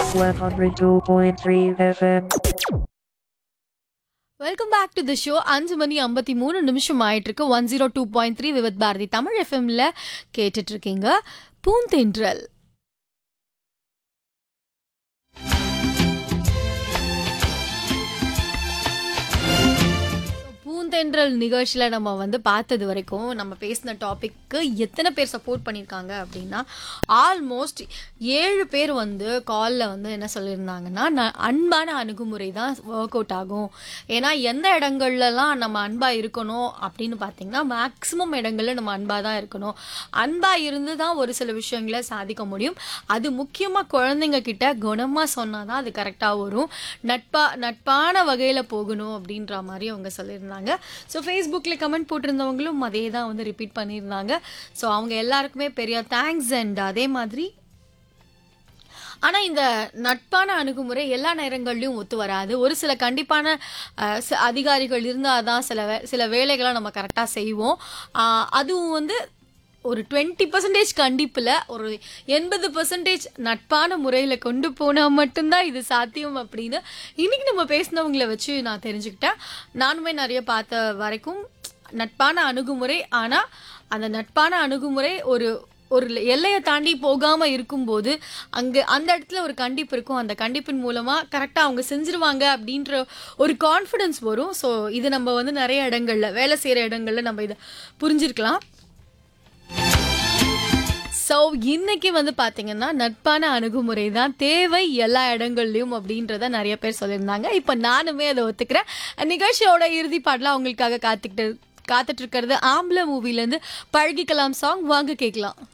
102.3 FM. Welcome back to the show அஞ்சு மணி ஐம்பத்தி மூணு நிமிஷம் ஆயிட்டு இருக்கு one zero two point three Vividh Bharati Tamil எஃப்எம்ல கேட்டுட்டு இருக்கீங்க பூந்தென்றல் பூந்தென்றல் நிகழ்ச்சியில் நம்ம வந்து பார்த்தது வரைக்கும் நம்ம பேசின டாபிக்கு எத்தனை பேர் சப்போர்ட் பண்ணியிருக்காங்க அப்படின்னா ஆல்மோஸ்ட் ஏழு பேர் வந்து காலில் வந்து என்ன சொல்லியிருந்தாங்கன்னா நான் அன்பான அணுகுமுறை தான் ஒர்க் அவுட் ஆகும் ஏன்னா எந்த இடங்கள்லலாம் நம்ம அன்பாக இருக்கணும் அப்படின்னு பார்த்தீங்கன்னா மேக்ஸிமம் இடங்கள்ல நம்ம அன்பாக தான் இருக்கணும் அன்பாக இருந்து தான் ஒரு சில விஷயங்களை சாதிக்க முடியும் அது முக்கியமாக குழந்தைங்க கிட்ட குணமாக சொன்னால் தான் அது கரெக்டாக வரும் நட்பா நட்பான வகையில் போகணும் அப்படின்ற மாதிரி அவங்க சொல்லியிருந்தாங்க ஸோ ஃபேஸ்புக்கில் கமெண்ட் போட்டிருந்தவங்களும் அதே தான் வந்து ரிப்பீட் பண்ணியிருந்தாங்க ஸோ அவங்க எல்லாருக்குமே பெரிய தேங்க்ஸ் அண்ட் அதே மாதிரி ஆனால் இந்த நட்பான அணுகுமுறை எல்லா நேரங்கள்லையும் ஒத்து வராது ஒரு சில கண்டிப்பான அஹ், ச- அதிகாரிகள் இருந்தால் தான் சில வே சில வேலைகளை நம்ம கரெக்டாக செய்வோம் ஆஹ், அதுவும் வந்து ஒரு டுவெண்ட்டி பர்சன்டேஜ் கண்டிப்பில் ஒரு எண்பது பர்சன்டேஜ் நட்பான முறையில் கொண்டு போனால் மட்டும்தான் இது சாத்தியம் அப்படின்னு இன்னைக்கு நம்ம பேசினவங்கள வச்சு நான் தெரிஞ்சுக்கிட்டேன் நானுமே நிறைய பார்த்த வரைக்கும் நட்பான அணுகுமுறை ஆனால் அந்த நட்பான அணுகுமுறை ஒரு ஒரு எல்லையை தாண்டி போகாம இருக்கும்போது அங்க அந்த இடத்துல ஒரு கண்டிப்பு இருக்கும் அந்த கண்டிப்பின் மூலமா கரெக்டா அவங்க செஞ்சிருவாங்க அப்படின்ற ஒரு கான்ஃபிடன்ஸ் வரும் ஸோ இது நம்ம வந்து நிறைய இடங்கள்ல வேலை செய்யற இடங்கள்ல நம்ம இதை புரிஞ்சிருக்கலாம் ஸோ இன்னைக்கு வந்து பார்த்தீங்கன்னா நட்பான அணுகுமுறை தான் தேவை எல்லா இடங்கள்லையும் அப்படின்றத நிறைய பேர் சொல்லியிருந்தாங்க இப்போ நானுமே அதை ஒத்துக்கிறேன் நிகழ்ச்சியோட இறுதி பாடலாம் உங்களுக்காக காத்துக்கிட்டு காத்துட்டு இருக்கிறது ஆம்பளை மூவிலேருந்து பழகிக்கலாம் சாங் வாங்க கேட்கலாம்